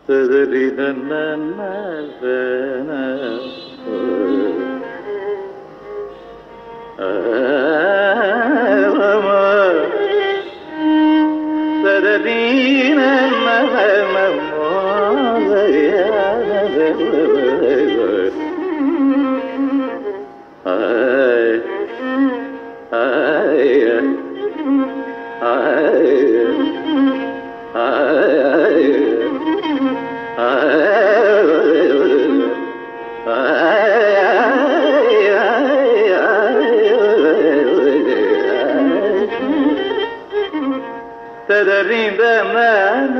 ததறிந்த மன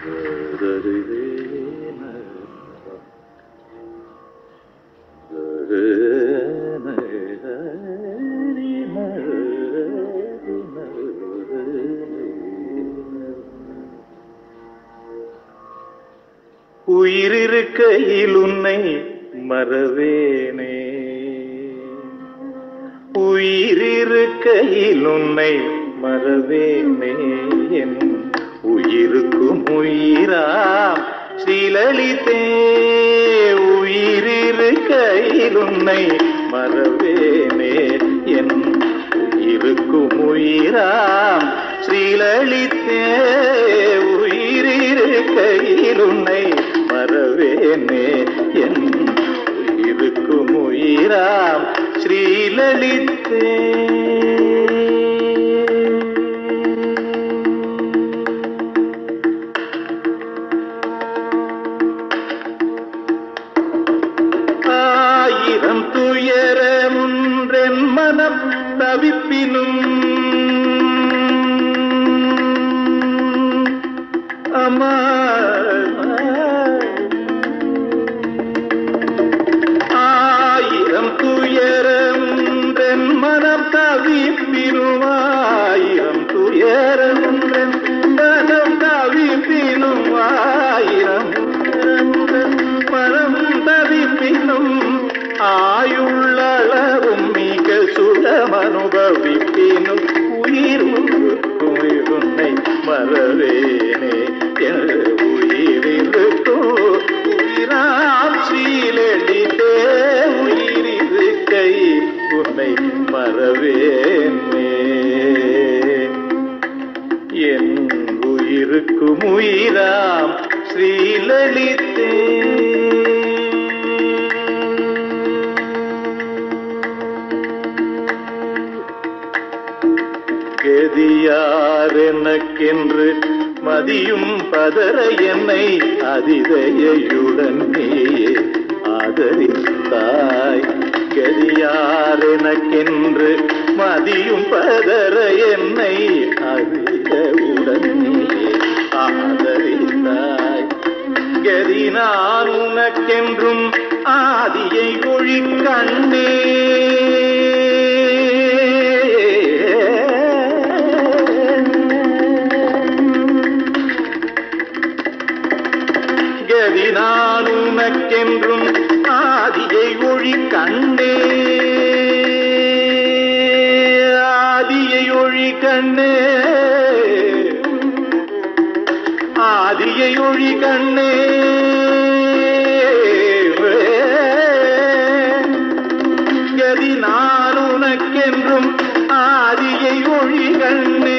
உயிரிருக்கையில் உன்னை மறவேனே உயிரிருக்கையில் உன்னை மறவேனே என் உயிருக்கும் உயிராம் ஸ்ரீலலிதே உயிரிருக்கையில் உன்னை மறவேனே என் உயிருக்கும் உயிராம் ஸ்ரீலலிதே உயிரிருக்கையில் உன்னை மறவேனே என் உயிருக்கும் உயிராம் ஸ்ரீலலிதே ஆயிரம் துயரமுன்றென் மனம் தவிப்பினும் அம்மா ஆயிரம் துயரமுன்றென் மனம் தவிப்பினும் ஆயிரம் துயரமுன்றென் மனம் தவிப்பினும் ஆயிரம் துயரமுன்றென் மனம் தவிப்பினும் ஆயுள்ளளவும் மிக சுகமனுபவிப்பினும் உயிர் உருக்கும் உன்னை மறவேனே என் உயிரிருக்கும் உயிராம் சீலடித்தே உயிரிருக்கை உன்னை மறவேனே என் உயிருக்கும் உயிராம் ஸ்ரீலலிதே கதியார் எனக்கென்று மதியும் பதற என்னை அதிதயுடன் நீயே ஆதரித்தாய் கதியார் எனக்கென்று மதியும் பதற என்னை அதிதயுடன் நீயே ஆதரித்தாய் கதி நான் உனக்கென்றும் ஆதியை ஒழி கண்ணே கதி நான் உனக்கென்றும் ஆதியை ஒழி கண்ணே ஆதியை ஒழி கண்ணே ஆதியை ஒழி கண்ணே கதி நான் உனக்கென்றும் ஆதியை ஒழி கண்ணே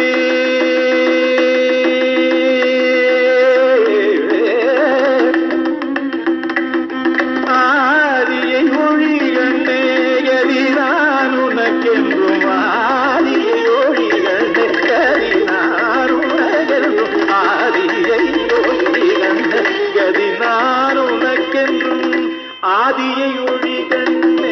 ஆதியை ஒழி கண்ணே கதி நான் உனக்கென்றும் ஆதியை ஒழி கண்ணே கதி நான் உனக்கென்றும் ஆதியை ஒழி கண்ணே கதி நான் உனக்கென்றும் ஆதியை ஒழி கண்ணே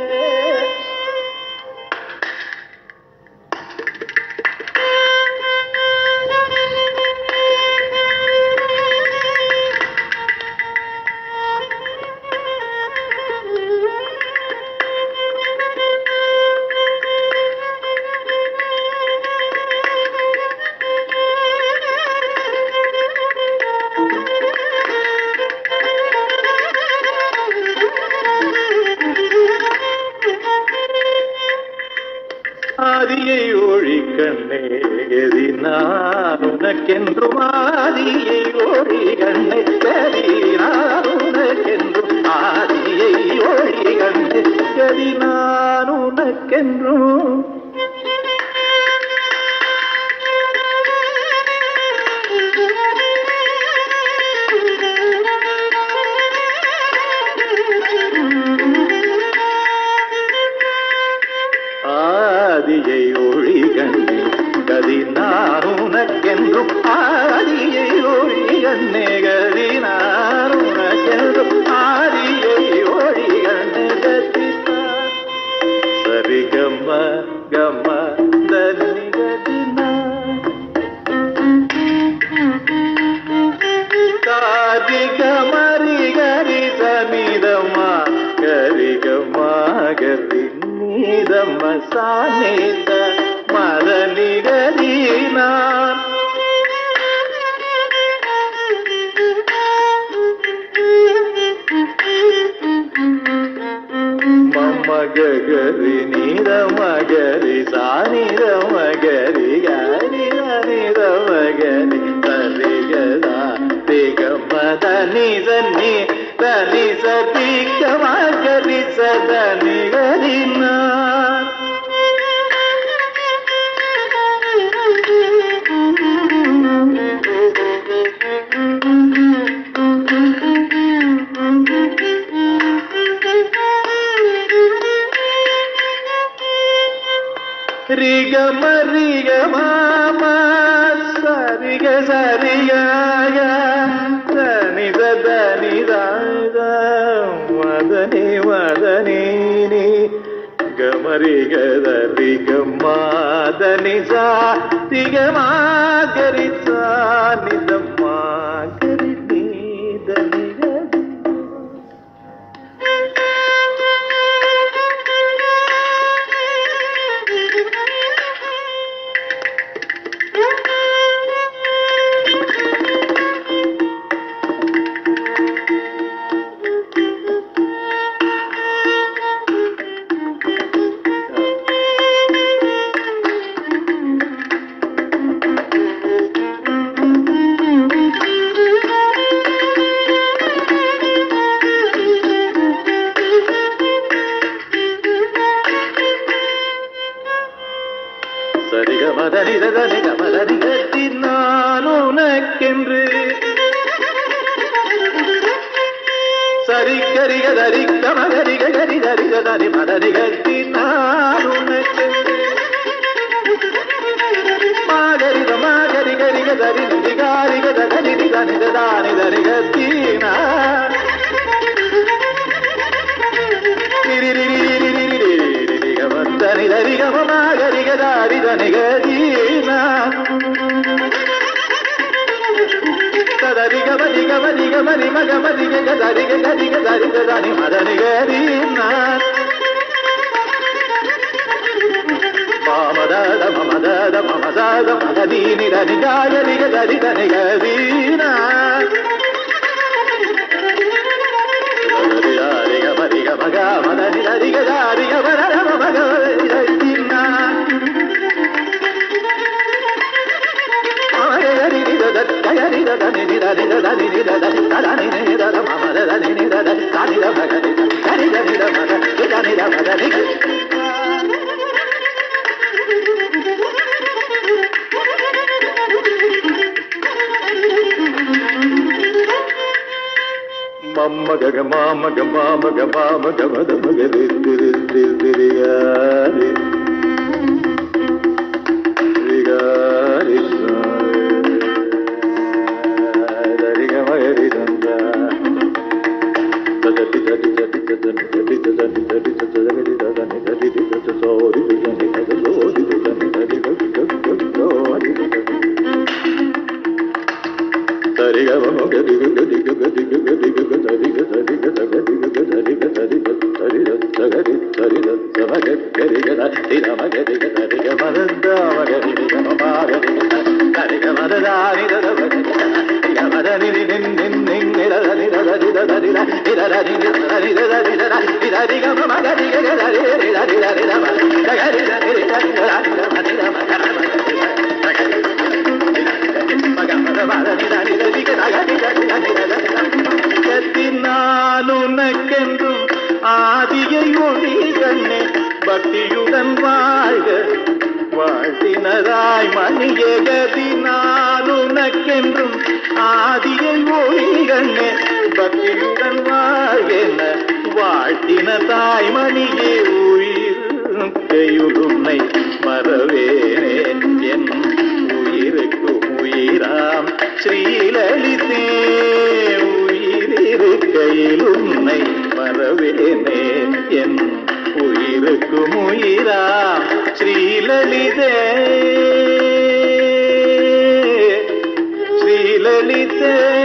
ஆதியை ஒழி கண்ணே எதி நான் உனக்கென்றும் ஆதியை ஒழி கண்ணே கதி நான் உனக்கென்றும் ஆதியை ஒழி கண்ணே கதி நான் உனக்கென்றும் ஆதியை ஒழி கண்ணே கதி நான் உனக்கென்றும் ஆதியை ஒழி சானித மத நிகதினான் மமகரி நீத மகரி சானித மகரி கரி நித மகரி சரிகதா திகமத நிசனி தனி சதிக மகரி சதனி கரினான் ரிகம ரிகமாம சரிக சரிகாக தனித தனிதாத மதனி மதனி கமரிக ரிகமாதனி சா திகமாகரி சா நிதமாகரி நீதனிக சரிக மதனித தனிக மதனிகத்தி நான் உனக்கென்று சரிகரிக தரிக்க மகரிக கரி தரிக தனி மதனிகத்தி நான் உனக்கென்று மாகரிக மாகரி கரிக தரி நிகாரிக தனி தனித தானி தரிகத்தி நான் தனி தரிகம மாகரிக தாரி தனிகதீனா ததரிக மதிக மதிக மதி மக மதிக கதரிக கதிக தரிக தனி மதனிகதீனா மாமதத மமதத மமதத மதனீனி தனிகாயரிக தரி தனிகதீனா தரிக மதிக மக மதனி தரிக தாரிக மரம மகதீனா மம்மக மாமக மாமக மாமக மத மகரி திரு திரு திரியாரி திரிகாரி தரிக மகரி தந்தா ததி ததி ததி ததி ததி ததி ததி ததி ததி ததி ததி சோரி ததி ததி சோரி ததி ததி ததி ததி சோரி சரிக மகரி கதி கதி கதி கதி கதி கதி கதி கதி கதி சரி சரி சமக கரி கத திர மகரி கதி க மதந்த மகரி க மமாகரி கரி க மததாரி தத மகரி க மதனி நின் நின் நின் நிர நிர நிர நிர நிர நிர நிர நிர நிர நிர ரி க மகரி க கரி ரி ர ரி ர ரி ர ம கரி ர ரி ர ரி ர ரி ர ம ரி ர ம க ர ம கரி நான் உனக்கென்றும் ஆதியை ஒளி கண்ணே பக்தியுடன் வாழ்க வாழ்த்தினராய் மணியே கதி நான் உனக்கென்றும் ஆதியை ஒளி கண்ணே பக்தியுடன் வாழ்கென வாழ்த்தின தாய்மணியே உயிர் கையுளுன்னை மறவேனே என் உயிருக்கும் உயிராம் ஸ்ரீலலிதே உயிரிருக்கையில் உன்னை மறவேனே என் உயிருக்கும் உயிராம் ஸ்ரீலலிதே ஸ்ரீலலிதே